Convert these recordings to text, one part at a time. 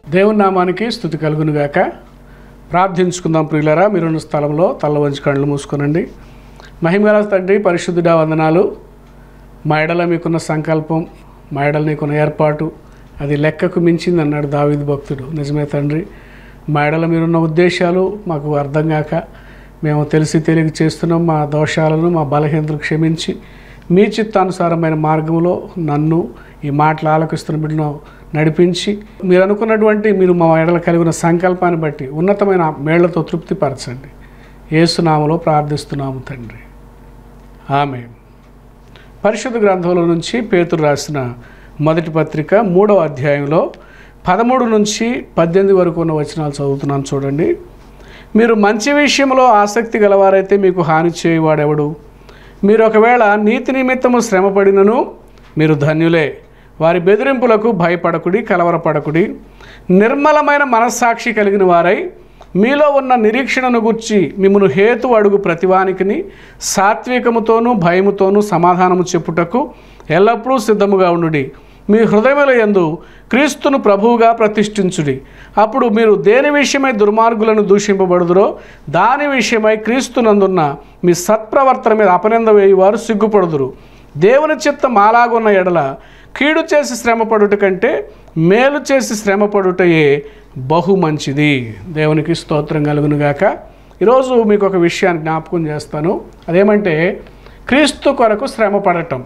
దేవుని నామానికి స్థుతి కలుగును గాక ప్రార్థించుకుందాం ప్రియులరా మీరున్న స్థలంలో తల్ల వంచి కళ్ళు మూసుకొనండి మహిమగల తండ్రి పరిశుద్ధుడా వందనాలు మా ఎడల మీకున్న సంకల్పం మా ఎడల నీకున్న ఏర్పాటు అది లెక్కకు మించింది అన్నాడు దావీదు భక్తుడు నిజమే తండ్రి మా ఎడల మీరున్న ఉద్దేశాలు మాకు అర్థం కాక మేము తెలిసి తెలియక చేస్తున్నాం మా దోషాలను మా బలహీనతలు క్షమించి మీ చిత్తానుసారమైన మార్గంలో నన్ను ఈ మాటలు ఆలకిస్తున్న బిడ్డను నడిపించి మీరు అనుకున్నటువంటి మీరు మా ఎడల కలిగిన సంకల్పాన్ని బట్టి ఉన్నతమైన మేళ్లతో తృప్తిపరచండి ఏసునామలో ప్రార్థిస్తున్నాము తండ్రి ఆమె పరిశుద్ధ గ్రంథంలో నుంచి పేతురు రాసిన మొదటి పత్రిక మూడవ అధ్యాయంలో పదమూడు నుంచి పద్దెనిమిది వరకు ఉన్న వచనాలు చదువుతున్నాను చూడండి మీరు మంచి విషయంలో ఆసక్తి గలవారైతే మీకు హాని చేయవాడెవడు మీరు ఒకవేళ నీతి నిమిత్తము శ్రమపడినను మీరు ధన్యులే వారి బెదిరింపులకు భయపడకుడి కలవరపడకుడి నిర్మలమైన మనస్సాక్షి కలిగిన వారై మీలో ఉన్న నిరీక్షణను గుర్చి మిమ్మను హేతు అడుగు ప్రతివానికిని సాత్వికముతోనూ భయముతోనూ సమాధానము చెప్పుటకు ఎల్లప్పుడూ సిద్ధముగా ఉండుడి మీ హృదయముల యందు క్రీస్తును ప్రభువుగా ప్రతిష్ఠించుడి అప్పుడు మీరు దేని విషయమై దుర్మార్గులను దూషింపబడుదురో దాని విషయమై క్రీస్తునందున్న మీ సత్ప్రవర్తన మీద అపనింద వేయువారు సిగ్గుపడుదురు దేవుని చిత్తం అలాగున్న ఎడల కీడు చేసి శ్రమపడుట కంటే మేలు చేసి శ్రమపడుటయే బహు మంచిది దేవునికి స్తోత్రం కలుగునుగాక ఈరోజు మీకు ఒక విషయాన్ని జ్ఞాపకం చేస్తాను అదేమంటే క్రీస్తు కొరకు శ్రమ పడటం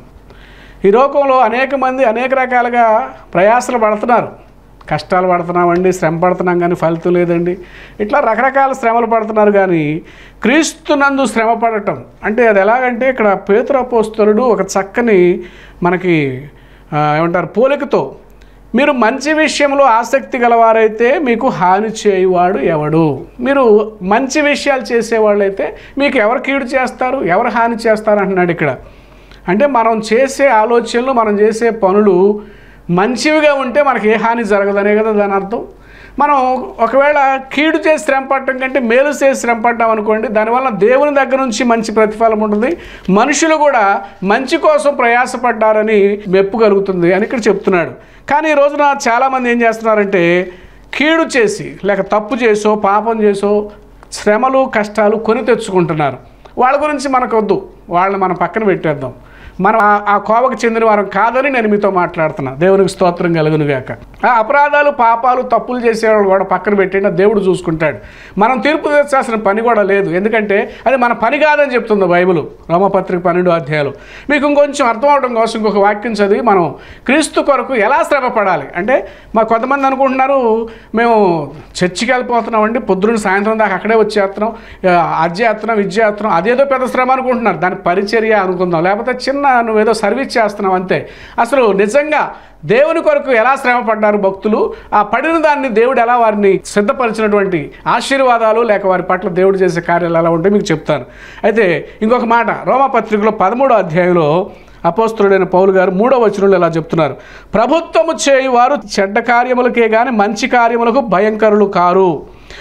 ఈ లోకంలో అనేక మంది అనేక రకాలుగా ప్రయాసలు పడుతున్నారు కష్టాలు పడుతున్నామండి శ్రమ పడుతున్నాం కానీ ఫలితం లేదండి ఇట్లా రకరకాల శ్రమలు పడుతున్నారు కానీ క్రీస్తునందు శ్రమ పడటం అంటే అది ఎలాగంటే ఇక్కడ పేతురపోస్తలుడు ఒక చక్కని మనకి ఆ, ఏమంటారు పోలికతో మీరు మంచి విషయంలో ఆసక్తి గలవారైతే మీకు హాని చేయువాడు ఎవడు మీరు మంచి విషయాలు చేసేవాళ్ళైతే మీకు ఎవరు కీడు చేస్తారు ఎవరు హాని చేస్తారు అంటున్నాడు ఇక్కడ అంటే మనం చేసే ఆలోచనలు మనం చేసే పనులు మంచివిగా ఉంటే మనకి ఏ హాని జరగదనే కదా దాని అర్థం మనం ఒకవేళ కీడు చేసి శ్రమ పడటం కంటే మేలు చేసి శ్రమ పడ్డాం అనుకోండి దానివల్ల దేవుని దగ్గర నుంచి మంచి ప్రతిఫలం ఉంటుంది మనుషులు కూడా మంచి కోసం ప్రయాసపడ్డారని మెప్పు కలుగుతుంది అని ఇక్కడ చెప్తున్నాడు కానీ ఈ రోజున చాలామంది ఏం చేస్తున్నారంటే కీడు చేసి లేక తప్పు చేసో పాపం చేసో శ్రమలు కష్టాలు కొని తెచ్చుకుంటున్నారు వాళ్ళ గురించి మనకు వద్దు వాళ్ళని మనం పక్కన పెట్టేద్దాం మనం ఆ- ఆ కోవకు చెందిన వారం కాదని నేను మీతో మాట్లాడుతున్నా దేవునికి స్తోత్రం కలుగును గాక ఆ అపరాధాలు పాపాలు తప్పులు చేసేవాళ్ళు కూడా పక్కన పెట్టిన దేవుడు చూసుకుంటాడు మనం తీర్పు తెచ్చాల్సిన పని కూడా లేదు ఎందుకంటే అది మన పని కాదని చెప్తుంది బైబిల్ రోమపత్రిక పన్నెండు అధ్యాయాలు మీకు ఇంకొంచెం అర్థం అవడం కోసం ఇంకొక వాక్యం చదివి మనం క్రీస్తు కొరకు ఎలా శ్రమ పడాలి అంటే మా కొంతమంది అనుకుంటున్నారు మేము చర్చికి వెళ్ళిపోతున్నామండి పొద్దున్న సాయంత్రం దాకా అక్కడే వచ్చేస్తున్నాం ఆ, అది చేస్తున్నాం ఇది చేస్తున్నాం అదేదో పెద్ద శ్రమ అనుకుంటున్నారు దాని పరిచర్య అనుకుందాం లేకపోతే చిన్న నువ్వేదో సర్వీస్ చేస్తున్నావు అంతే అసలు నిజంగా దేవుని కొరకు ఎలా శ్రమ పడ్డారు భక్తులు ఆ పడిన దాన్ని దేవుడు ఎలా వారిని సిద్ధపరిచినటువంటి ఆశీర్వాదాలు లేక వారి పట్ల దేవుడు చేసే కార్యాలు ఎలా ఉంటాయి మీకు చెప్తాను అయితే ఇంకొక మాట రోమపత్రికలో పదమూడో అధ్యాయంలో అపోస్తుడైన పౌలు గారు మూడో వచనంలో ఇలా చెప్తున్నారు ప్రభుత్వము చేయువారు చెడ్డ కార్యములకే గాని మంచి కార్యములకు భయంకరులు కారు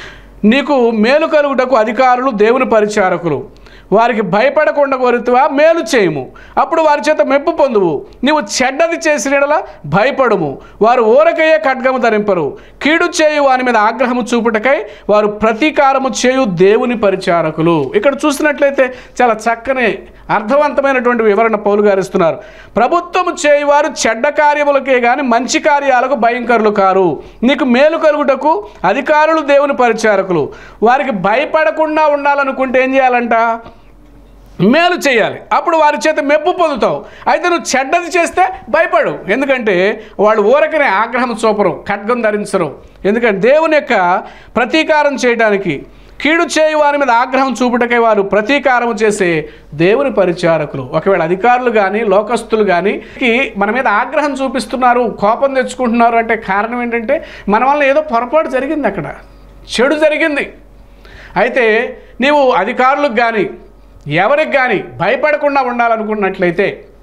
నీకు మేలు కలుగుటకు అధికారులు దేవుని పరిచారకులు వారికి భయపడకుండా కోరుతువా మేలు చేయము అప్పుడు వారి చేత మెప్పు పొందువు నీవు చెడ్డది చేసిన భయపడుము వారు ఊరకయ్యే ఖడ్గము ధరింపరు కీడు చేయు వాని మీద ఆగ్రహము చూపుటకై వారు ప్రతీకారము చేయు దేవుని పరిచారకులు ఇక్కడ చూసినట్లయితే చాలా చక్కని అర్థవంతమైనటువంటి వివరణ పౌలు గారు ఇస్తున్నారు ప్రభుత్వము చేయువారు చెడ్డ కార్యములకే గాని మంచి కార్యాలకు భయంకరులు కారు నీకు మేలు కలుగుటకు అధికారులు దేవుని పరిచారకులు వారికి భయపడకుండా ఉండాలనుకుంటే ఏం చేయాలంట మేలు చేయాలి అప్పుడు వారి చేత మెప్పు పొందుతావు అయితే నువ్వు చెడ్డది చేస్తే భయపడు ఎందుకంటే వాళ్ళు ఊరకనే ఆగ్రహం చూపరు ఖడ్గం ధరించరు ఎందుకంటే దేవుని యొక్క ప్రతీకారం చేయడానికి కీడు చేయి వారి మీద ఆగ్రహం చూపుటకై వారు ప్రతీకారం చేసే దేవుని పరిచారకులు ఒకవేళ అధికారులు కానీ లోకస్తులు కానీ మన మీద ఆగ్రహం చూపిస్తున్నారు కోపం తెచ్చుకుంటున్నారు అంటే కారణం ఏంటంటే మన వల్ల ఏదో పొరపాటు జరిగింది అక్కడ చెడు జరిగింది అయితే నీవు అధికారులకు కానీ ఎవరికి కానీ భయపడకుండా ఉండాలనుకున్నట్లయితే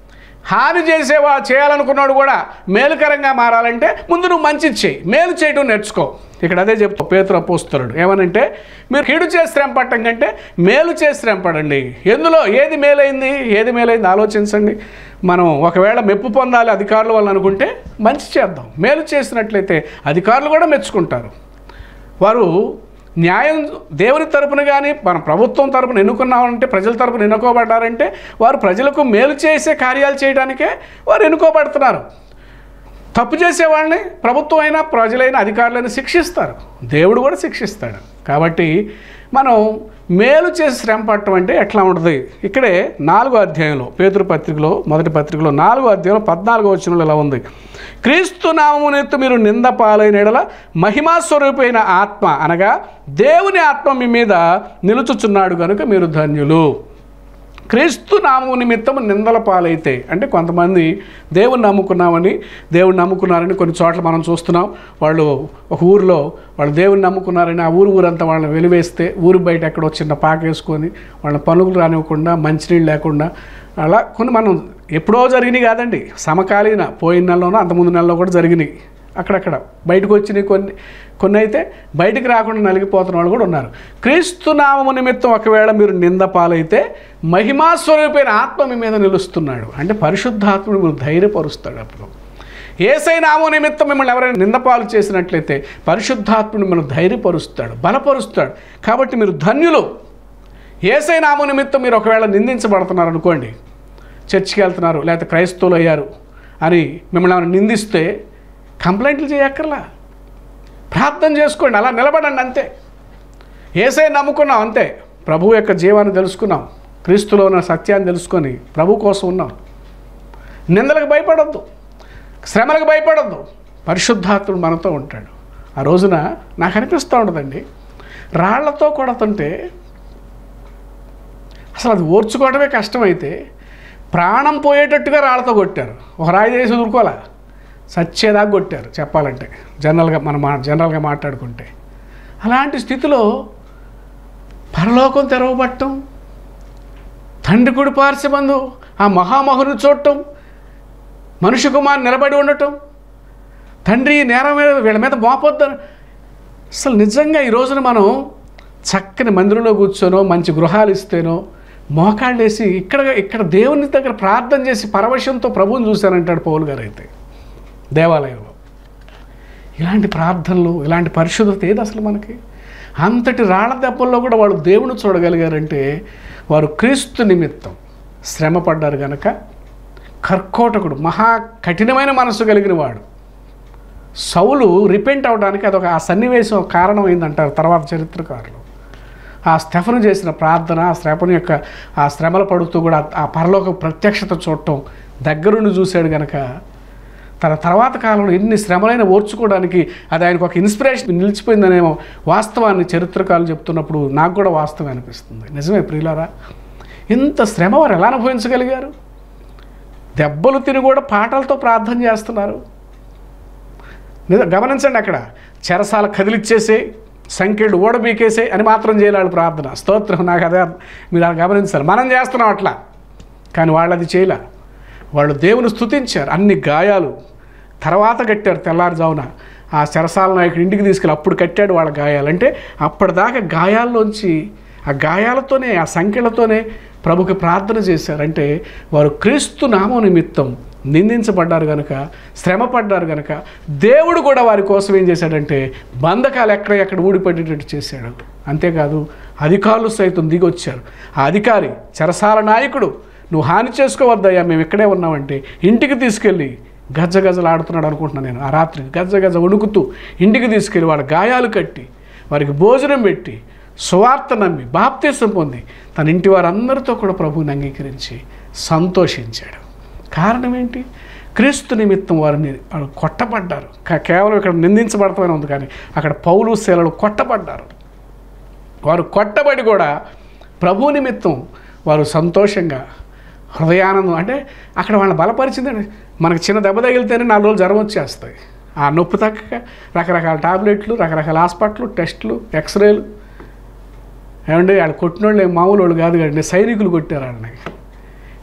హాని చేసేవా చేయాలనుకున్నాడు కూడా మేలుకరంగా మారాలంటే ముందు నువ్వు మంచి చేయి మేలు చేయడం నేర్చుకో ఇక్కడ అదే చెప్తా పేతురు అపోస్తున్నాడు ఏమనంటే మీరు కీడు చేసి శ్రమ పట్టం కంటే మేలు చేసి శ్రమ పడండి ఎందులో ఏది మేలైంది ఏది మేలైంది ఆలోచించండి మనం ఒకవేళ మెప్పు పొందాలి అధికారుల వల్ల అనుకుంటే మంచి చేద్దాం మేలు చేసినట్లయితే అధికారులు కూడా మెచ్చుకుంటారు వారు న్యాయం దేవుని తరపున కానీ మన ప్రభుత్వం తరపున ఎన్నుకున్నామంటే ప్రజల తరపున ఎన్నుకోబడ్డారంటే వారు ప్రజలకు మేలు చేసే కార్యాలు చేయడానికే వారు ఎన్నుకోబడుతున్నారు తప్పు చేసేవాళ్ళని ప్రభుత్వం అయినా ప్రజలైనా అధికారులైనా శిక్షిస్తారు దేవుడు కూడా శిక్షిస్తాడు కాబట్టి మనం మేలు చేసి శ్రమ పట్టడం అంటే ఎట్లా ఉంటుంది ఇక్కడే నాలుగో అధ్యాయంలో పేతురు పత్రికలో మొదటి పత్రికలో నాలుగో అధ్యాయంలో పద్నాలుగో వచనంలో ఇలా ఉంది క్రీస్తు నామమునెత్తు మీరు నింద పాలైన ఎడల మహిమా స్వరూపైన ఆత్మ అనగా దేవుని ఆత్మ మీ మీద నిలుచుచున్నాడు కనుక మీరు ధన్యులు క్రీస్తు నామము నిమిత్తము నిందల పాలైతే అంటే కొంతమంది దేవుని నమ్ముకున్నామని దేవుని నమ్ముకున్నారని కొన్ని చోట్ల మనం చూస్తున్నాం వాళ్ళు ఒక ఊరిలో వాళ్ళు దేవుని నమ్ముకున్నారని ఆ ఊరు ఊరంతా వాళ్ళని వెలివేస్తే ఊరు బయట ఎక్కడో చిన్న పాకేసుకొని వాళ్ళ పనులు రానివ్వకుండా మంచినీళ్ళు లేకుండా అలా కొన్ని మనం ఎప్పుడో జరిగినాయి కాదండి సమకాలీన పోయిన నెలలోనో అంతకుముందు నెలలో కూడా జరిగినాయి అక్కడక్కడ బయటకు వచ్చినాయి కొన్ని కొన్ని అయితే బయటికి రాకుండా నలిగిపోతున్న వాళ్ళు కూడా ఉన్నారు క్రీస్తు నామము నిమిత్తం ఒకవేళ మీరు నింద పాలైతే మహిమాస్వరూపైన ఆత్మ మీ మీద నిలుస్తున్నాడు అంటే పరిశుద్ధాత్ముడు మీరు ధైర్యపరుస్తాడు అప్పుడు ఏసై నామం నిమిత్తం మిమ్మల్ని ఎవరైనా నిందపాలు చేసినట్లయితే పరిశుద్ధాత్ముడు మిమ్మల్ని ధైర్యపరుస్తాడు బలపరుస్తాడు కాబట్టి మీరు ధన్యులు ఏసై నామం నిమిత్తం మీరు ఒకవేళ నిందించబడుతున్నారు అనుకోండి చర్చికి వెళ్తున్నారు లేకపోతే క్రైస్తవులు అయ్యారు అని మిమ్మల్ని ఏమైనా నిందిస్తే కంప్లైంట్లు చేయక్కర్లా ప్రార్థన చేసుకోండి అలా నిలబడండి అంతే ఏసై నమ్ముకున్నాం అంతే ప్రభు యొక్క జీవాన్ని తెలుసుకున్నాం క్రీస్తులో ఉన్న సత్యాన్ని తెలుసుకొని ప్రభు కోసం ఉన్నాం నిందలకు భయపడొద్దు శ్రమలకు భయపడొద్దు పరిశుద్ధాత్ముడు మనతో ఉంటాడు ఆ రోజున నాకు అనిపిస్తూ ఉండదండి రాళ్లతో కొడుతుంటే అసలు అది ఓర్చుకోవడమే కష్టమైతే ప్రాణం పోయేటట్టుగా రాళ్ళతో కొట్టారు ఒక రాయి చేసి ఊరుకోలే సచ్చేదాకా కొట్టారు చెప్పాలంటే జనరల్గా మనం మా జనరల్గా మాట్లాడుకుంటే అలాంటి స్థితిలో పరలోకం తెరవబట్టం తండ్రి కుడి పార్శ్వబంధు ఆ మహామహుని చూడటం మనుష్య కుమార్ నిలబడి ఉండటం తండ్రి ఈ నేరం మీద వీళ్ళ మీద మోపొద్దని అసలు నిజంగా ఈ రోజున మనం చక్కని మందిరంలో కూర్చోనో మంచి గృహాలు ఇస్తేనో మోకాళ్ళు వేసి ఇక్కడ ఇక్కడ దేవుని దగ్గర ప్రార్థన చేసి పరవశంతో ప్రభువుని చూశానంటాడు పౌలు గారు అయితే దేవాలయంలో ఇలాంటి ప్రార్థనలు ఇలాంటి పరిశుద్ధత ఏది అసలు మనకి అంతటి రాళ్ల దెబ్బల్లో కూడా వాళ్ళు దేవుని చూడగలిగారంటే వారు క్రీస్తు నిమిత్తం శ్రమ పడ్డారు గనక కర్కోటకుడు మహా కఠినమైన మనసు కలిగిన వాడు సౌలు రిపెంట్ అవడానికి అదొక ఆ సన్నివేశం కారణమైందంటారు తర్వాత చరిత్రకారులు ఆ స్టెఫను చేసిన ప్రార్థన ఆ శ్రపను యొక్క ఆ శ్రమలు పడుతూ కూడా ఆ పరలోక ప్రత్యక్షత చూడటం దగ్గరుండి చూశాడు గనక తన తర్వాత కాలంలో ఎన్ని శ్రమలైన ఓర్చుకోవడానికి అది ఆయనకు ఒక ఇన్స్పిరేషన్ నిలిచిపోయిందనేమో వాస్తవాన్ని చరిత్రకారులు చెప్తున్నప్పుడు నాకు కూడా వాస్తవం అనిపిస్తుంది నిజమే ప్రియులారా ఇంత శ్రమ వారు ఎలా అనుభవించగలిగారు దెబ్బలు తిని కూడా పాటలతో ప్రార్థన చేస్తున్నారు నిజ గమనించండి అక్కడ చెరసాల కదిలిచ్చేసే సంఖ్యలు ఓడబీకేసే అని మాత్రం చేయలేడు ప్రార్థన స్తోత్రం నాకు అదే మీరు అలా గమనించాలి మనం చేస్తున్నాం అట్లా కానీ వాళ్ళు అది చేయలే వాళ్ళు దేవుని స్తుతించారు అన్ని గాయాలు తర్వాత కట్టారు తెల్లారుజామున ఆ చెరసాల నాయకుడు ఇంటికి తీసుకెళ్ళి అప్పుడు కట్టాడు వాళ్ళ గాయాలు అంటే అప్పటిదాకా గాయాల్లోంచి ఆ గాయాలతోనే ఆ సంఖ్యలతోనే ప్రభుకి ప్రార్థన చేశారంటే వారు క్రీస్తు నామం నిమిత్తం నిందించబడ్డారు కనుక శ్రమ పడ్డారు కనుక దేవుడు కూడా వారి కోసం ఏం చేశాడంటే బంధకాలు ఎక్కడ ఎక్కడ ఊడిపడేటట్టు చేశాడు అంతేకాదు అధికారులు సైతం దిగొచ్చారు ఆ అధికారి చెరసాల నాయకుడు నువ్వు హాని చేసుకోవద్దయ్యా మేము ఇక్కడే ఉన్నామంటే ఇంటికి తీసుకెళ్ళి గజ్జ గజలు ఆడుతున్నాడు అనుకుంటున్నాను నేను ఆ రాత్రి గజ్జ గజ వణుకుతూ ఇంటికి తీసుకెళ్ళి వాళ్ళ గాయాలు కట్టి వారికి భోజనం పెట్టి సువార్త నమ్మి బాప్తీసం పొంది తన ఇంటి వారందరితో కూడా ప్రభువుని అంగీకరించి సంతోషించాడు కారణం ఏంటి క్రీస్తు నిమిత్తం వారిని వాళ్ళు కొట్టబడ్డారు కా- కేవలం ఇక్కడ నిందించబడతామని ఉంది కానీ అక్కడ పౌలు శీలలు కొట్టబడ్డారు వారు కొట్టబడి కూడా ప్రభు నిమిత్తం వారు సంతోషంగా హృదయానందం అంటే అక్కడ వాళ్ళని బలపరిచిందండి మనకు చిన్న దెబ్బ తగిలితేనే నాలుగు రోజులు జ్వరం వచ్చేస్తాయి ఆ నొప్పి తగ్గక రకరకాల టాబ్లెట్లు రకరకాల హాస్పిటల్ టెస్టులు ఎక్స్రేలు ఏమండి వాళ్ళు కొట్టిన వాళ్ళు ఏం మామూలు వాళ్ళు కాదు కదండి సైనికులు కొట్టారు వాళ్ళని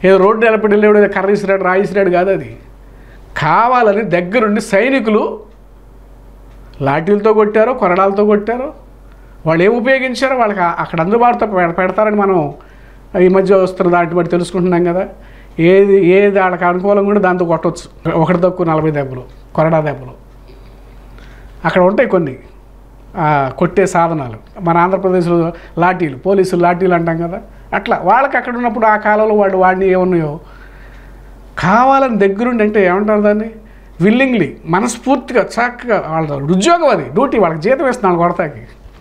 ఏదో రోడ్డు నిలబడి వెళ్ళేవాడు ఏదో కర్ర ఇసిరాడు రాయి ఇసిరాడు కాదు అది కావాలని దగ్గరుండి సైనికులు లాఠీలతో కొట్టారో కొరడాలతో కొట్టారో వాళ్ళు ఏం ఉపయోగించారో వాళ్ళకి ఆ- అక్కడ అందుబాటులో పెడ- పెడతారని మనం ఈ మధ్య వస్తున్న దాంట్లో బట్టి తెలుసుకుంటున్నాం కదా ఏది ఏది వాళ్ళకి అనుకూలంగా ఉంటే దాంతో కొట్టవచ్చు ఒకటి తక్కువ నలభై దెబ్బలు కొరడా దెబ్బలు అక్కడ ఉంటాయి కొన్ని ఆ, కొట్టే సాధనాలు మన ఆంధ్రప్రదేశ్లో లాఠీలు పోలీసులు లాఠీలు అంటాం కదా అట్లా వాళ్ళకి అక్కడ ఉన్నప్పుడు ఆ కాలంలో వాళ్ళు వాడిని ఏమున్నాయో కావాలని దగ్గరుండి అంటే ఏమంటారు దాన్ని విల్లింగ్లీ మనస్ఫూర్తిగా చక్కగా వాళ్ళ ఉద్యోగం అది డ్యూటీ వాళ్ళకి జీతం ఇస్తున్నాను కొడతాకి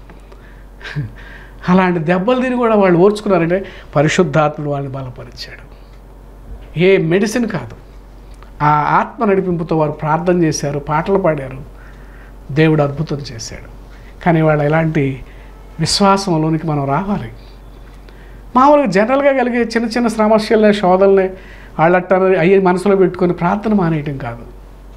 అలాంటి దెబ్బలు తిని కూడా వాళ్ళు ఓర్చుకున్నారంటే పరిశుద్ధాత్ముడు వాళ్ళని బలపరిచాడు ఏ మెడిసిన్ కాదు ఆ ఆత్మ నడిపింపుతో వారు ప్రార్థన చేశారు పాటలు పాడారు దేవుడు అద్భుతం చేశాడు కానీ వాళ్ళు ఎలాంటి విశ్వాసంలోనికి మనం రావాలి మామూలుగా జనరల్గా కలిగే చిన్న చిన్న సమస్యలనే శోధనలే వాళ్ళట్టారు అయ్యి మనసులో పెట్టుకొని ప్రార్థన మానేయటం కాదు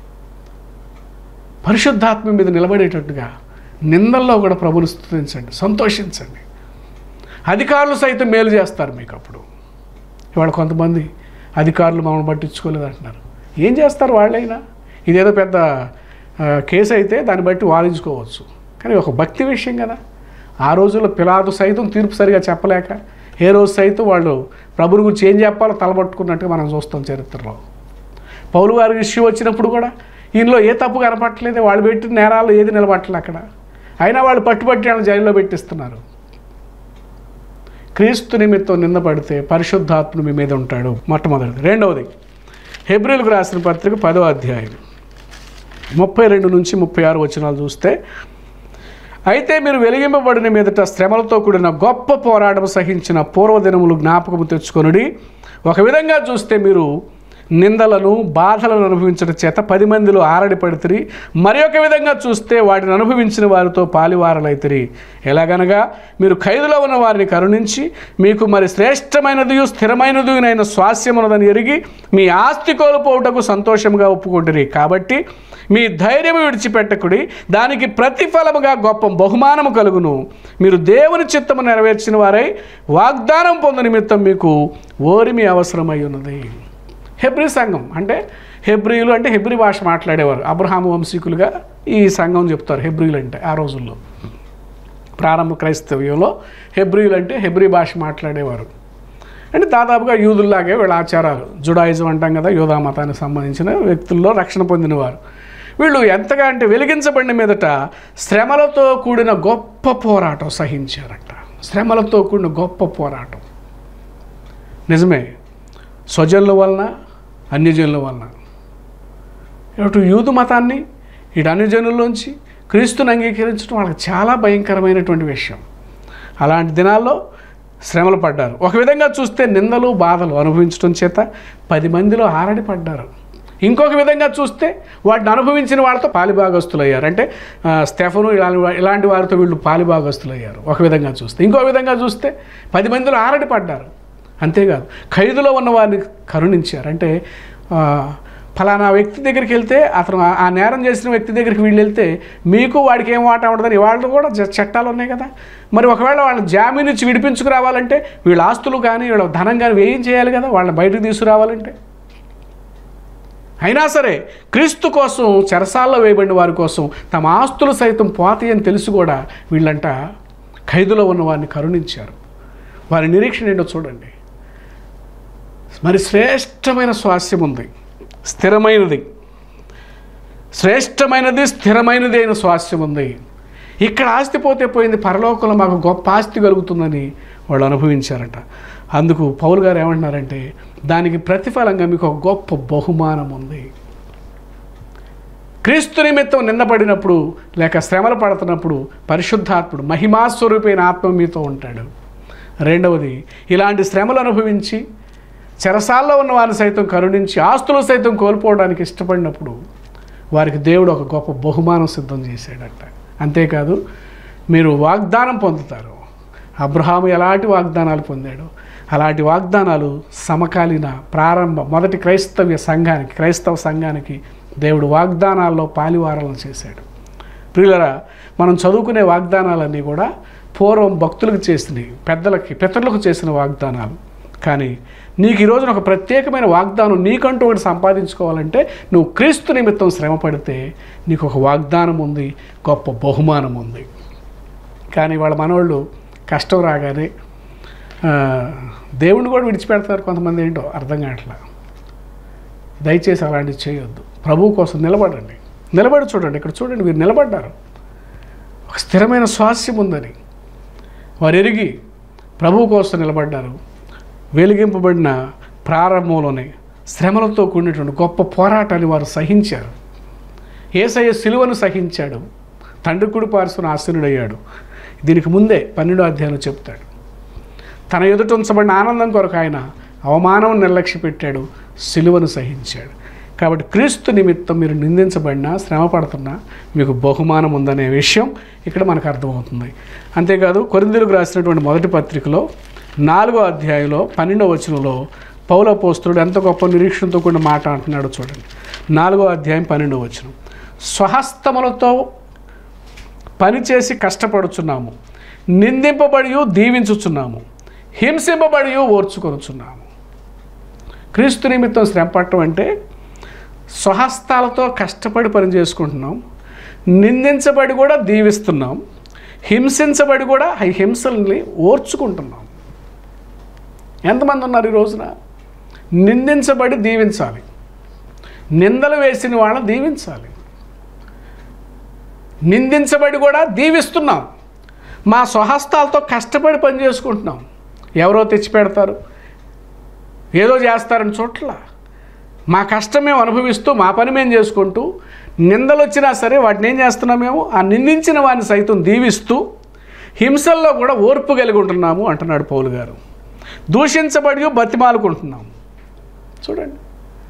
పరిశుద్ధాత్మ మీద నిలబడేటట్టుగా నిందల్లో కూడా ప్రభుని స్థుతించండి సంతోషించండి అధికారులు సైతం మేలు చేస్తారు మీకు అప్పుడు ఇవాళ కొంతమంది అధికారులు మమ్మల్ని పట్టించుకోలేదు అంటున్నారు ఏం చేస్తారు వాళ్ళైనా ఇదేదో పెద్ద ఆ, కేసు అయితే దాన్ని బట్టి వాదించుకోవచ్చు కానీ ఒక భక్తి విషయం కదా ఆ రోజుల్లో పిలాదు సైతం తీర్పు సరిగా చెప్పలేక ఏ రోజు సైతం వాళ్ళు ప్రభుని గురించి ఏం చెప్పాలో తలబట్టుకున్నట్టుగా మనం చూస్తాం చరిత్రలో పౌలు గారి ఇష్యూ వచ్చినప్పుడు కూడా ఈయనలో ఏ తప్పు కనపట్టలేదు వాళ్ళు పెట్టిన నేరాలు ఏది నిలబట్టలేదు అక్కడ అయినా వాళ్ళు పట్టుబట్టి వాళ్ళని జైల్లో పెట్టిస్తున్నారు క్రీస్తు నిమిత్తం నిందపడితే పరిశుద్ధాత్ముడు మీ మీద ఉంటాడు మొట్టమొదటిది రెండవది హెబ్రిల్కు రాసిన పత్రిక పదో అధ్యాయం ముప్పై రెండు నుంచి ముప్పై ఆరు వచనాలు చూస్తే అయితే మీరు వెలిగింపబడిన మీదట శ్రమలతో కూడిన గొప్ప పోరాటం సహించిన పూర్వదినములు జ్ఞాపకము తెచ్చుకొనుడి ఒక విధంగా చూస్తే మీరు నిందలను బాధలను అనుభవించడం చేత పది మందిలో ఆరడి పడితిరి మరి ఒక విధంగా చూస్తే వాటిని అనుభవించిన వారితో పాలివారలైతిరి ఎలాగనగా మీరు ఖైదులో ఉన్న వారిని కరుణించి మీకు మరి శ్రేష్టమైనది స్థిరమైనది అయిన స్వాస్యమున్నదని ఎరిగి మీ ఆస్తి కోల్పోవుటకు సంతోషంగా ఒప్పుకుంటురి కాబట్టి మీ ధైర్యం విడిచిపెట్టకుడి దానికి ప్రతిఫలముగా గొప్ప బహుమానము కలుగును మీరు దేవుని చిత్తము నెరవేర్చిన వారై వాగ్దానం పొందు నిమిత్తం మీకు ఓరిమి అవసరమై ఉన్నది హెబ్రి సంఘం అంటే హెబ్రియులు అంటే హెబ్రి భాష మాట్లాడేవారు అబ్రహాము వంశీకులుగా ఈ సంఘం చెప్తారు హెబ్రియులు అంటే ఆ రోజుల్లో ప్రారంభ క్రైస్తవ్యంలో హెబ్రియులు అంటే హెబ్రి భాష మాట్లాడేవారు అంటే దాదాపుగా యూదుల్లాగే వీళ్ళ ఆచారాలు జుడాయిజం అంటాం కదా యూదా మతానికి సంబంధించిన వ్యక్తుల్లో రక్షణ పొందినవారు వీళ్ళు ఎంతగా అంటే వెలిగించబడిన మీదట శ్రమలతో కూడిన గొప్ప పోరాటం సహించారట శ్రమలతో కూడిన గొప్ప పోరాటం నిజమే స్వజనుల వలన అన్యజనుల వలన ఇటు యూదు మతాన్ని ఇటు అన్యజనుల్లోంచి క్రీస్తుని అంగీకరించడం వాళ్ళకి చాలా భయంకరమైనటువంటి విషయం అలాంటి దినాల్లో శ్రమలు పడ్డారు ఒక విధంగా చూస్తే నిందలు బాధలు అనుభవించడం చేత పది మందిలో ఆరడి పడ్డారు ఇంకొక విధంగా చూస్తే వాటిని అనుభవించిన వాళ్ళతో పాలిభాగస్తులు అయ్యారు అంటే ఆ, స్టెఫను ఇలాంటి వా- ఇలాంటి వారితో వీళ్ళు పాలిభాగస్తులు అయ్యారు ఒక విధంగా చూస్తే ఇంకో విధంగా చూస్తే పది మందిలో ఆరడి పడ్డారు అంతేకాదు ఖైదులో ఉన్న వారిని కరుణించారు అంటే ఆ, ఫలానా వ్యక్తి దగ్గరికి వెళ్తే అతను ఆ- ఆ నేరం చేసిన వ్యక్తి దగ్గరికి వీళ్ళు వెళ్తే మీకు వాడికి ఏం వాటా ఉండదని వాళ్ళు కూడా జ- చట్టాలు ఉన్నాయి కదా మరి ఒకవేళ వాళ్ళని జామీన్ ఇచ్చి విడిపించుకురావాలంటే వీళ్ళ ఆస్తులు కానీ వీళ్ళ ధనం కానీ వేయం చేయాలి కదా వాళ్ళని బయటకు తీసుకురావాలంటే అయినా సరే క్రీస్తు కోసం చెరసాల్లో వేయబడిన వారి కోసం తమ ఆస్తులు సైతం పోతాయి అని తెలిసి కూడా వీళ్ళంట ఖైదులో ఉన్న వారిని కరుణించారు వారి నిరీక్షణ ఏంటో చూడండి మరి శ్రేష్టమైన స్వాస్యం ఉంది స్థిరమైనది శ్రేష్టమైనది స్థిరమైనది అయిన స్వాస్యం ఉంది ఇక్కడ ఆస్తి పోతే పోయింది పరలోకంలో మాకు గొప్ప ఆస్తి కలుగుతుందని వాళ్ళు అనుభవించారట అందుకు పౌలు గారు ఏమంటున్నారంటే దానికి ప్రతిఫలంగా మీకు ఒక గొప్ప బహుమానం ఉంది క్రీస్తు నిమిత్తం నిందపడినప్పుడు లేక శ్రమలు పడుతున్నప్పుడు పరిశుద్ధాత్ముడు మహిమాస్వరూపైన ఆత్మ మీతో ఉంటాడు రెండవది ఇలాంటి శ్రమలు అనుభవించి చెరసాల్లో ఉన్న వారిని సైతం కరుణించి ఆస్తులు సైతం కోల్పోవడానికి ఇష్టపడినప్పుడు వారికి దేవుడు ఒక గొప్ప బహుమానం సిద్ధం చేశాడట అంతేకాదు మీరు వాగ్దానం పొందుతారు అబ్రహాము ఎలాంటి వాగ్దానాలు పొందాడు అలాంటి వాగ్దానాలు సమకాలీన ప్రారంభ మొదటి క్రైస్తవ్య సంఘానికి క్రైస్తవ సంఘానికి దేవుడు వాగ్దానాల్లో పాలివారాలను చేశాడు ప్రియులరా మనం చదువుకునే వాగ్దానాలన్నీ కూడా పూర్వం భక్తులకు చేసినవి పెద్దలకి పితరులకు చేసిన వాగ్దానాలు కానీ నీకు ఈ రోజున ఒక ప్రత్యేకమైన వాగ్దానం నీకంటూ ఒకటి సంపాదించుకోవాలంటే నువ్వు క్రీస్తు నిమిత్తం శ్రమ పడితే నీకు ఒక వాగ్దానం ఉంది గొప్ప బహుమానం ఉంది కానీ వాళ్ళ మనవాళ్ళు కష్టం రాగానే ఆ, దేవుణ్ణి కూడా విడిచిపెడతారు కొంతమంది ఏంటో అర్థం కావట్లా దయచేసి అలాంటివి చేయొద్దు ప్రభువు కోసం నిలబడండి నిలబడి చూడండి ఇక్కడ చూడండి మీరు నిలబడ్డారు ఒక స్థిరమైన స్వాస్యం ఉందని వారు ఎరిగి ప్రభువు కోసం నిలబడ్డారు వెలిగింపబడిన ప్రారంభంలోనే శ్రమలతో కూడినటువంటి గొప్ప పోరాటాన్ని వారు సహించారు ఏసయ్య సిలువను సహించాడు తండ్రి కుడి పార్శ్వన ఆసీనుడయ్యాడు దీనికి ముందే పన్నెండో అధ్యాయంలో చెప్తాడు తన ఎదుట ఉంచబడిన ఆనందం కొరకు ఆయన అవమానం నిర్లక్ష్య పెట్టాడు సిలువను సహించాడు కాబట్టి క్రీస్తు నిమిత్తం మీరు నిందించబడినా శ్రమ పడుతున్నా మీకు బహుమానం ఉందనే విషయం ఇక్కడ మనకు అర్థమవుతుంది అంతేకాదు కొరిందులకు రాసినటువంటి మొదటి పత్రికలో నాలుగో అధ్యాయంలో పన్నెండో వచనంలో పౌల పోస్తుడు ఎంత గొప్ప నిరీక్షణతో కూడిన మాట అంటున్నాడో చూడండి నాలుగో అధ్యాయం పన్నెండో వచనం స్వహస్తములతో పనిచేసి కష్టపడుచున్నాము నిందింపబడి దీవించుచున్నాము హింసింపబడి ఓర్చుకొనుచున్నాము క్రీస్తు నిమిత్తం శ్రమ పట్టడం అంటే స్వహస్తాలతో కష్టపడి పని చేసుకుంటున్నాం నిందించబడి కూడా దీవిస్తున్నాం హింసించబడి కూడా ఆ హింసల్ని ఓర్చుకుంటున్నాం ఎంతమంది ఉన్నారు ఈ రోజున నిందించబడి దీవించాలి నిందలు వేసిన వాళ్ళని దీవించాలి నిందించబడి కూడా దీవిస్తున్నాం మా స్వహస్తాలతో కష్టపడి పని చేసుకుంటున్నాం ఎవరో తెచ్చి పెడతారు ఏదో చేస్తారని చోట్ల మా కష్టం మేము అనుభవిస్తూ మా పని మేము చేసుకుంటూ నిందలు వచ్చినా సరే వాటిని ఏం చేస్తున్నాం మేము ఆ నిందించిన వారిని సైతం దీవిస్తూ హింసల్లో కూడా ఓర్పు కలిగి ఉంటున్నాము అంటున్నాడు పౌలు గారు దూషించబడి బతిమాలుకుంటున్నాము చూడండి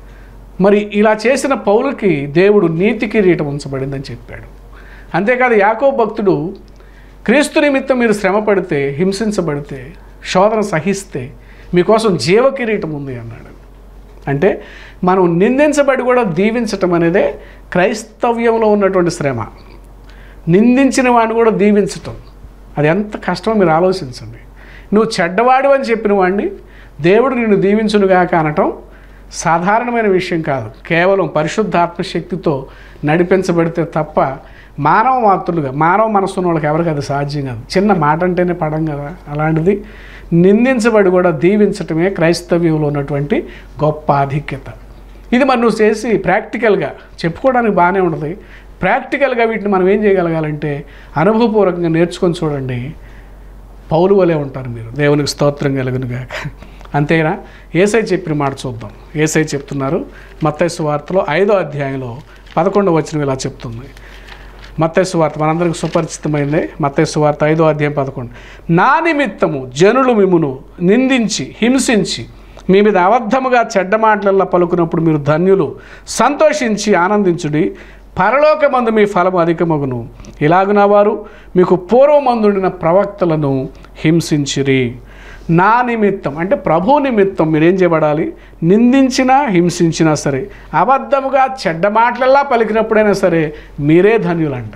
మరి ఇలా చేసిన పౌలుకి దేవుడు నీతి కిరీటం ఉంచబడిందని చెప్పాడు అంతేకాదు యాకో భక్తుడు క్రీస్తు నిమిత్తం మీరు శ్రమ పడితే హింసించబడితే శోధన సహిస్తే మీకోసం జీవ కిరీటం ఉంది అన్నాడు అంటే మనం నిందించబడి కూడా దీవించటం అనేదే క్రైస్తవ్యంలో ఉన్నటువంటి శ్రమ నిందించిన వాడిని కూడా దీవించటం అది ఎంత కష్టమో మీరు ఆలోచించండి నువ్వు చెడ్డవాడు అని చెప్పిన వాడిని దేవుడు నిన్ను దీవించునుగాక అనటం సాధారణమైన విషయం కాదు కేవలం పరిశుద్ధాత్మ శక్తితో నడిపించబడితే తప్ప మానవ మాతృలుగా మానవ మనసు ఉన్న వాళ్ళకి ఎవరికి అది సాధ్యం కాదు చిన్న మాట అంటేనే పడం కదా అలాంటిది నిందించబడి కూడా దీవించటమే క్రైస్తవ్యంలో ఉన్నటువంటి గొప్ప ఆధిక్యత ఇది మరి నువ్వు చేసి ప్రాక్టికల్గా చెప్పుకోవడానికి బాగానే ఉంటుంది ప్రాక్టికల్గా వీటిని మనం ఏం చేయగలగాలంటే అనుభవపూర్వకంగా నేర్చుకొని చూడండి పౌలు వలె ఉంటారు మీరు దేవునికి స్తోత్రం కలుగునుగాక అంతేనా ఏసై చెప్పిన మాట చూద్దాం ఏసై చెప్తున్నారు మత్తైసు వార్తలో ఐదో అధ్యాయంలో పదకొండవ వచనం ఇలా చెప్తుంది మత్తైసు వార్త మనందరికి సుపరిచితమైందే మత్తైసు వార్త ఐదో అధ్యాయం పదకొండు నా నిమిత్తము జనులు మిమ్మును నిందించి హింసించి మీ మీద అబద్ధముగా చెడ్డ మాటలల్లా పలుకున్నప్పుడు మీరు ధన్యులు సంతోషించి ఆనందించుడి పరలోకమందు మీ ఫలము అధికమగును ఇలాగున వారు మీకు పూర్వమందుండిన ప్రవక్తలను హింసించిరి నా నిమిత్తం అంటే ప్రభు నిమిత్తం మీరేం చేయబడాలి నిందించినా హింసించినా సరే అబద్ధముగా చెడ్డ మాటలల్లా పలికినప్పుడైనా సరే మీరే ధన్యులంట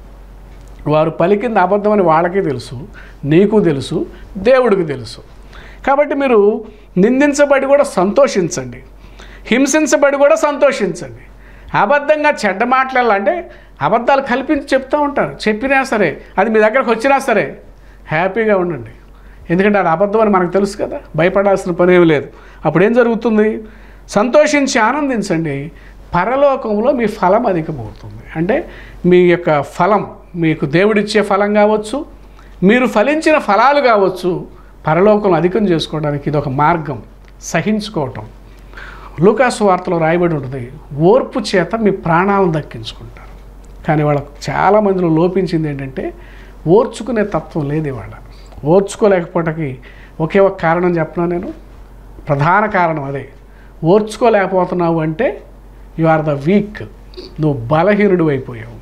వారు పలికింది అబద్ధమని వాళ్ళకి తెలుసు నీకు తెలుసు దేవుడికి తెలుసు కాబట్టి మీరు నిందించబడి కూడా సంతోషించండి హింసించబడి కూడా సంతోషించండి అబద్ధంగా చెడ్డ మాటలలో అంటే అబద్ధాలు కల్పించి చెప్తూ ఉంటారు చెప్పినా సరే అది మీ దగ్గరకు వచ్చినా సరే హ్యాపీగా ఉండండి ఎందుకంటే అది అబద్ధం అని మనకు తెలుసు కదా భయపడాల్సిన పని ఏమి లేదు అప్పుడు ఏం జరుగుతుంది సంతోషించి ఆనందించండి పరలోకంలో మీ ఫలం అధికమవుతుంది అంటే మీ యొక్క ఫలం మీకు దేవుడిచ్చే ఫలం కావచ్చు మీరు ఫలించిన ఫలాలు కావచ్చు పరలోకం అధికం చేసుకోవడానికి ఇది ఒక మార్గం సహించుకోవటం లూకాసు వార్తలో రాయబడి ఉంటుంది ఓర్పు చేత మీ ప్రాణాలను దక్కించుకుంటారు కానీ వాళ్ళకు చాలా మందిలో లోపించింది ఏంటంటే ఓర్చుకునే తత్వం లేదు ఇవాళ ఓర్చుకోలేకపోవటానికి ఒకే ఒక కారణం చెప్పనా నేను ప్రధాన కారణం అదే ఓర్చుకోలేకపోతున్నావు అంటే యు ఆర్ ద వీక్ నువ్వు బలహీనుడు అయిపోయావు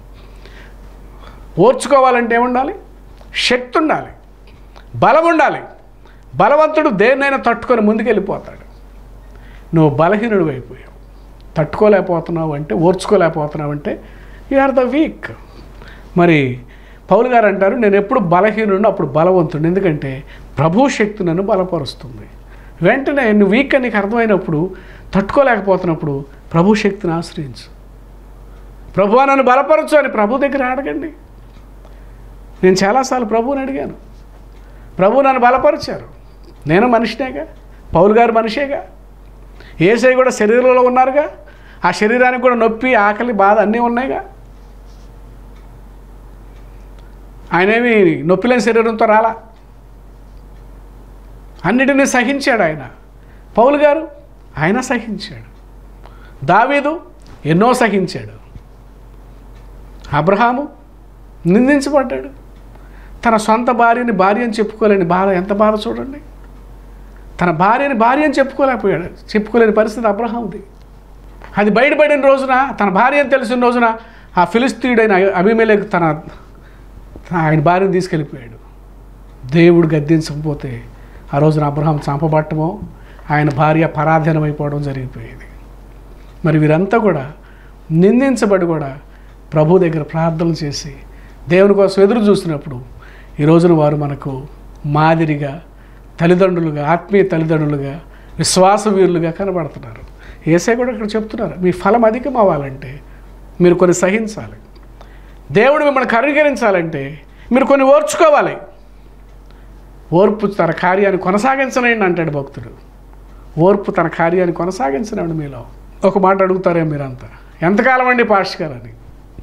ఓర్చుకోవాలంటే ఏముండాలి శక్తి ఉండాలి బలం ఉండాలి బలవంతుడు దేన్నైనా తట్టుకొని ముందుకెళ్ళిపోతాడు నువ్వు బలహీనుడు అయిపోయావు తట్టుకోలేకపోతున్నావు అంటే ఓర్చుకోలేకపోతున్నావు అంటే యు ఆర్ ద వీక్ మరి పౌలు గారు అంటారు నేను ఎప్పుడు బలహీనుడు అప్పుడు బలవంతుడు ఎందుకంటే ప్రభు శక్తి నన్ను బలపరుస్తుంది వెంటనే నువ్వు వీక్ అని నీకు అర్థమైనప్పుడు తట్టుకోలేకపోతున్నప్పుడు ప్రభు శక్తిని ఆశ్రయించు ప్రభు నన్ను బలపరచు అని ప్రభు దగ్గర అడగండి నేను చాలాసార్లు ప్రభువుని అడిగాను ప్రభు నన్ను బలపరిచారు నేను మనిషినేగా పౌలు గారు మనిషేగా ఏసై కూడా శరీరంలో ఉన్నారుగా ఆ శరీరానికి కూడా నొప్పి ఆకలి బాధ అన్నీ ఉన్నాయిగా ఆయనేమి నొప్పి లేని శరీరంతో రాలా అన్నిటినీ సహించాడు ఆయన పౌలు గారు ఆయన సహించాడు దావీదు ఎన్నో సహించాడు అబ్రహాము నిందించబడ్డాడు తన సొంత భార్యని భార్య అని చెప్పుకోలేని బాధ ఎంత బాధ చూడండి తన భార్యని భార్య అని చెప్పుకోలేకపోయాడు చెప్పుకోలేని పరిస్థితి అబ్రహాంది అది బయటపడిన రోజున తన భార్య అని తెలిసిన రోజున ఆ ఫిలిస్తీయుడైన అభిమేలకు తన ఆయన భార్యను తీసుకెళ్ళిపోయాడు దేవుడు గద్దించకపోతే ఆ రోజున అబ్రహాం చంపబట్టమో ఆయన భార్య పరాధీనమైపోవడం జరిగిపోయేది మరి వీరంతా కూడా నిందించబడి కూడా ప్రభు దగ్గర ప్రార్థనలు చేసి దేవుని కోసం ఎదురు చూసినప్పుడు ఈ రోజున వారు మనకు మాదిరిగా తల్లిదండ్రులుగా ఆత్మీయ తల్లిదండ్రులుగా విశ్వాస వీరులుగా కనబడుతున్నారు ఏసే కూడా ఇక్కడ చెప్తున్నారు మీ ఫలం అధికం అవ్వాలంటే మీరు కొన్ని సహించాలి దేవుడు మిమ్మల్ని కరీకరించాలంటే మీరు కొన్ని ఓర్చుకోవాలి ఓర్పు తన కార్యాన్ని కొనసాగించనండి అంటాడు భక్తుడు ఓర్పు తన కార్యాన్ని కొనసాగించనండి మీలో ఒక మాట అడుగుతారే మీరంతా ఎంతకాలం అండి పాస్ట్ గారు అని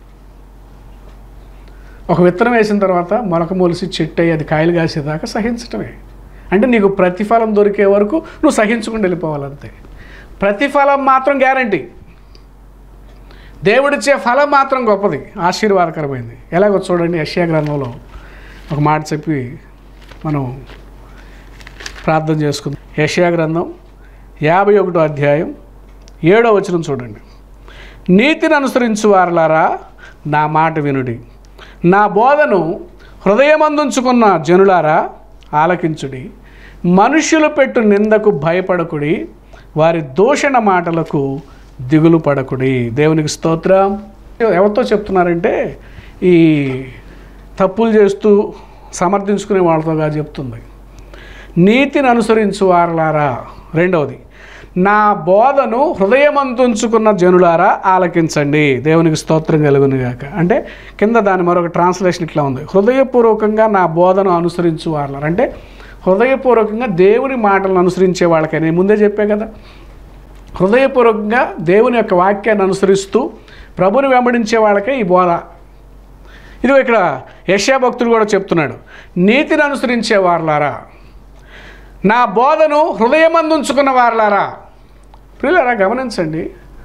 ఒక విత్తనం వేసిన తర్వాత మొలక మొలిసి చెట్టు అయ్యి అది కాయలు కాసేదాకా సహించటమే అంటే నీకు ప్రతిఫలం దొరికే వరకు నువ్వు సహించుకుని వెళ్ళిపోవాలంతే ప్రతిఫలం మాత్రం గ్యారంటీ దేవుడిచ్చే ఫలం మాత్రం గొప్పది ఆశీర్వాదకరమైంది ఎలాగో చూడండి యశ్యా గ్రంథంలో ఒక మాట చెప్పి మనం ప్రార్థన చేసుకుందాం యశ్యా గ్రంథం యాభై ఒకటో అధ్యాయం ఏడో వచనం చూడండి నీతిని అనుసరించు వారలారా నా మాట వినుడి నా బోధను హృదయమందుంచుకున్న జనులారా ఆలకించుడి మనుష్యులు పెట్టు నిందకు భయపడకుడి వారి దూషణ మాటలకు దిగులు పడకుడి దేవునికి స్తోత్రం ఎవరితో చెప్తున్నారంటే ఈ తప్పులు చేస్తూ సమర్థించుకునే వాళ్ళతోగా చెప్తుంది నీతిని అనుసరించు వారలారా రెండవది నా బోధను హృదయమంతుంచుకున్న జనులారా ఆలకించండి దేవునికి స్తోత్రం కలుగును గాక అంటే కింద దాని మరొక ట్రాన్స్లేషన్ ఇట్లా ఉంది హృదయపూర్వకంగా నా బోధను అనుసరించు వారలారా అంటే హృదయపూర్వకంగా దేవుని మాటలను అనుసరించే వాళ్ళకి నేను ముందే చెప్పే కదా హృదయపూర్వకంగా దేవుని యొక్క వాక్యాన్ని అనుసరిస్తూ ప్రభుని వెంబడించే వాళ్ళకే ఈ బోధ ఇది ఇక్కడ యశా భక్తుడు కూడా చెప్తున్నాడు నీతిని అనుసరించే వారలారా నా బోధను హృదయమందుంచుకున్న వారలారా ప్రియులారా గమనించండి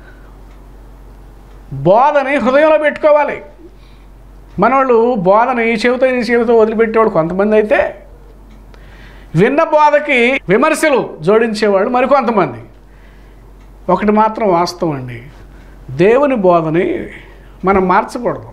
బోధని హృదయంలో పెట్టుకోవాలి మనోళ్ళు బోధని ఈ చెవితో ఈ చెవితో వదిలిపెట్టేవాడు కొంతమంది అయితే విన్న బోధకి విమర్శలు జోడించేవాళ్ళు మరికొంతమంది ఒకటి మాత్రం వాస్తవం అండి దేవుని బోధని మనం మార్చకూడదు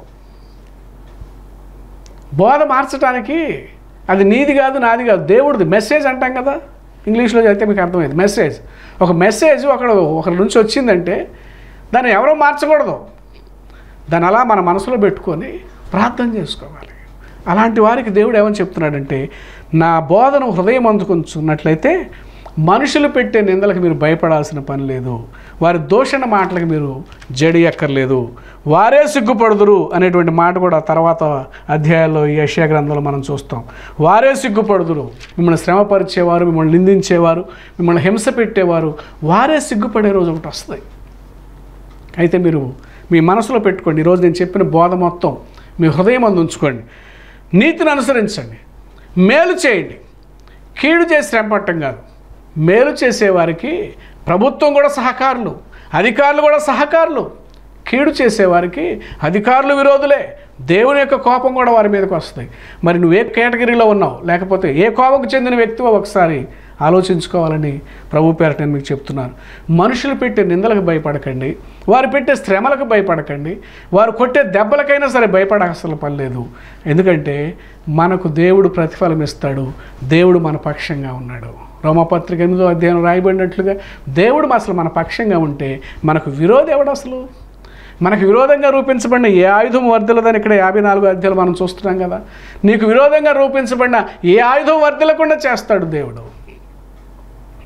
బోధ మార్చడానికి అది నీది కాదు నాది కాదు దేవుడిది మెసేజ్ అంటాం కదా ఇంగ్లీష్లో అయితే మీకు అర్థమైంది మెసేజ్ ఒక మెసేజ్ ఒకడు ఒకరి నుంచి వచ్చిందంటే దాన్ని ఎవరో మార్చకూడదు దాన్ని అలా మన మనసులో పెట్టుకొని ప్రార్థన చేసుకోవాలి అలాంటి వారికి దేవుడు ఏమని చెప్తున్నాడంటే నా బోధను హృదయం అందుకుంటున్నట్లయితే మనుషులు పెట్టే నిందలకు మీరు భయపడాల్సిన పని లేదు వారి దూషణ మాటలకు మీరు జడి ఎక్కర్లేదు వారే సిగ్గుపడుదురు అనేటువంటి మాట కూడా తర్వాత అధ్యాయాల్లో ఈ యశ్యా గ్రంథంలో మనం చూస్తాం వారే సిగ్గుపడుదురు మిమ్మల్ని శ్రమపరిచేవారు మిమ్మల్ని నిందించేవారు మిమ్మల్ని హింస పెట్టేవారు వారే సిగ్గుపడే రోజు ఒకటి వస్తుంది అయితే మీరు మీ మనసులో పెట్టుకోండి ఈరోజు నేను చెప్పిన బోధ మొత్తం మీ హృదయం అందు ఉంచుకోండి నీతిని అనుసరించండి మేలు చేయండి కీడు చేసి శ్రమపట్టం కాదు మేలు చేసేవారికి ప్రభుత్వం కూడా సహకారులు అధికారులు కూడా సహకారులు కీడు చేసేవారికి అధికారులు విరోధులే దేవుని యొక్క కోపం కూడా వారి మీదకి వస్తాయి మరి నువ్వు ఏ కేటగిరీలో ఉన్నావు లేకపోతే ఏ కోపకు చెందిన వ్యక్తివో ఒకసారి ఆలోచించుకోవాలని ప్రభు పేరట నేను మీకు చెప్తున్నాను మనుషులు పెట్టే నిందలకు భయపడకండి వారు పెట్టే శ్రమలకు భయపడకండి వారు కొట్టే దెబ్బలకైనా సరే భయపడాల్సిన పని లేదు ఎందుకంటే మనకు దేవుడు ప్రతిఫలం ఇస్తాడు దేవుడు మన పక్షంగా ఉన్నాడు రోమపత్రిక ఎనిమిదో అధ్యాయం రాయబడినట్లుగా దేవుడు అసలు మన పక్షంగా ఉంటే మనకు విరోధి ఎవడు అసలు మనకు విరోధంగా రూపించబడిన ఏ ఆయుధం వర్ధిల్లదని ఇక్కడ యాభై నాలుగు అధ్యాయులు మనం చూస్తున్నాం కదా నీకు విరోధంగా రూపించబడిన ఏ ఆయుధం వర్ధిల్లకుండా చేస్తాడు దేవుడు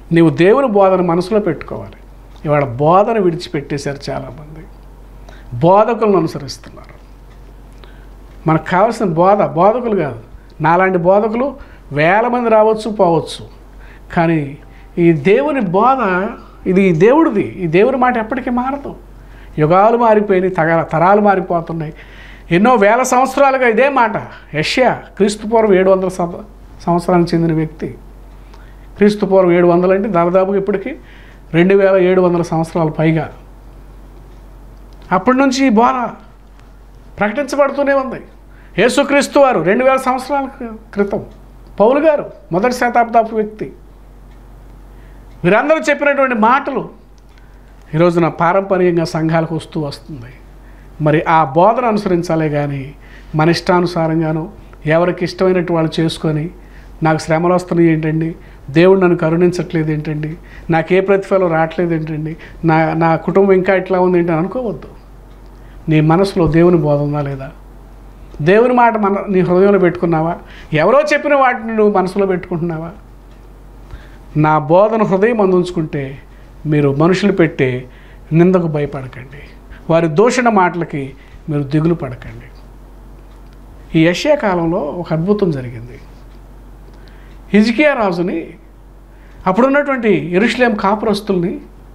నీవు దేవుని బోధన మనసులో పెట్టుకోవాలి ఇవాళ బోధన విడిచిపెట్టేశారు చాలామంది బోధకులను అనుసరిస్తున్నారు మనకు కావాల్సిన బోధ బోధకులు కాదు నాలాంటి బోధకులు వేల మంది రావచ్చు పోవచ్చు కానీ ఈ దేవుని బోధ ఇది దేవుడిది ఈ దేవుని మాట ఎప్పటికీ మారదు యుగాలు మారిపోయినాయి తగ తరాలు మారిపోతున్నాయి ఎన్నో వేల సంవత్సరాలుగా ఇదే మాట యష్యా క్రీస్తుపూర్వం ఏడు వందల సంవ- సంవత్సరానికి చెందిన వ్యక్తి క్రీస్తుపూర్వం ఏడు వందలు అంటే దాదాపుగా ఇప్పటికి రెండు వేల ఏడు వందల సంవత్సరాల పైగా అప్పటి నుంచి ఈ బోధ ప్రకటించబడుతూనే ఉంది యేసుక్రీస్తు వారు రెండు వేల సంవత్సరాల క్రి- క్రితం పౌలు గారు మొదటి శతాబ్దపు వ్యక్తి వీరందరూ చెప్పినటువంటి మాటలు ఈ రోజున పారంపర్యంగా సంఘాలకు వస్తూ వస్తుంది మరి ఆ బోధన అనుసరించాలే కానీ మన ఇష్టానుసారంగాను ఎవరికి ఇష్టమైనట్టు వాళ్ళు చేసుకొని నాకు శ్రమలు వస్తున్నాయి ఏంటండి దేవుడు నన్ను కరుణించట్లేదు ఏంటండి నాకు ఏ ప్రతిఫలం రావట్లేదు ఏంటండి నా నా కుటుంబం ఇంకా ఇట్లా ఉంది ఏంటి అని అనుకోవద్దు నీ మనసులో దేవుని బోధ ఉందా లేదా దేవుని మాట మన నీ హృదయంలో పెట్టుకున్నావా ఎవరో చెప్పిన వాటిని నువ్వు మనసులో పెట్టుకుంటున్నావా నా బోధన హృదయం అందించుకుంటే మీరు మనుషులు పెట్టే నిందకు భయపడకండి వారి దూషణ మాటలకి మీరు దిగులు పడకండి ఈ యష్యా కాలంలో ఒక అద్భుతం జరిగింది హిజ్కియా రాజుని అప్పుడున్నటువంటి ఎరుషులేం కాపురస్తుల్ని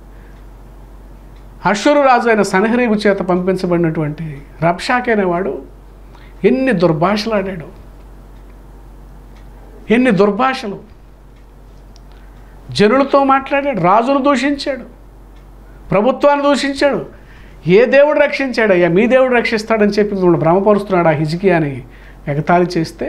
అశ్వరు రాజు అయిన సనహరీబు చేత పంపించబడినటువంటి రబ్షాక్ అనేవాడు ఎన్ని దుర్భాషలాడాడు ఎన్ని దుర్భాషలు జనులతో మాట్లాడాడు రాజును దూషించాడు ప్రభుత్వాన్ని దూషించాడు ఏ దేవుడు రక్షించాడు అయ్యా మీ దేవుడు రక్షిస్తాడని చెప్పి మిమ్మల్ని భ్రమపరుస్తున్నాడు ఆ హిజికియాని ఎగతాళి చేస్తే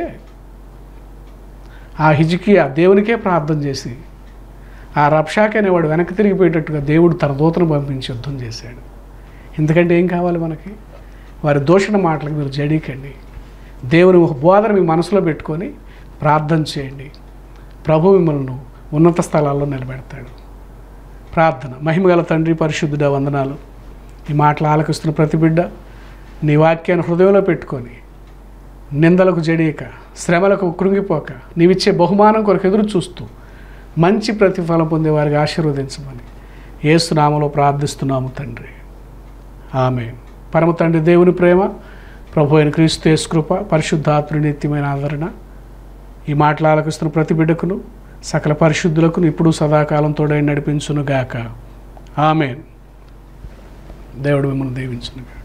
ఆ హిజికియా దేవునికే ప్రార్థన చేసి ఆ రబ్షాక్ అనేవాడు వెనక్కి తిరిగిపోయేటట్టుగా దేవుడు తన దూతను పంపించి యుద్ధం చేశాడు ఎందుకంటే ఏం కావాలి మనకి వారి దూషణ మాటలకు మీరు జడీకండి దేవుని ఒక బోధన మీ మనసులో పెట్టుకొని ప్రార్థన చేయండి ప్రభు మిమ్మల్ని ఉన్నత స్థలాల్లో నిలబెడతాడు ప్రార్థన మహిమగల తండ్రి పరిశుద్ధుడ వందనాలు ఈ మాటలు ఆలకిస్తున్న ప్రతి బిడ్డ నీ వాక్యాన్ని హృదయంలో పెట్టుకొని నిందలకు జడియక శ్రమలకు కృంగిపోక నీవిచ్చే బహుమానం కొరకు ఎదురు చూస్తూ మంచి ప్రతిఫలం పొందే వారికి ఆశీర్వదించమని ఏసునామలో ప్రార్థిస్తున్నాము తండ్రి ఆమె పరమ తండ్రి దేవుని ప్రేమ ప్రభు అయిన క్రీస్తు యేసు కృప పరిశుద్ధాత్రుని నిత్యమైన ఆదరణ ఈ మాటలు ఆలకిస్తున్న ప్రతి బిడ్డకును సకల పరిశుద్ధులకు ఇప్పుడు సదాకాలం తోడై నడిపించునుగాక ఆమె దేవుడు మిమ్మల్ని దీవించునుగా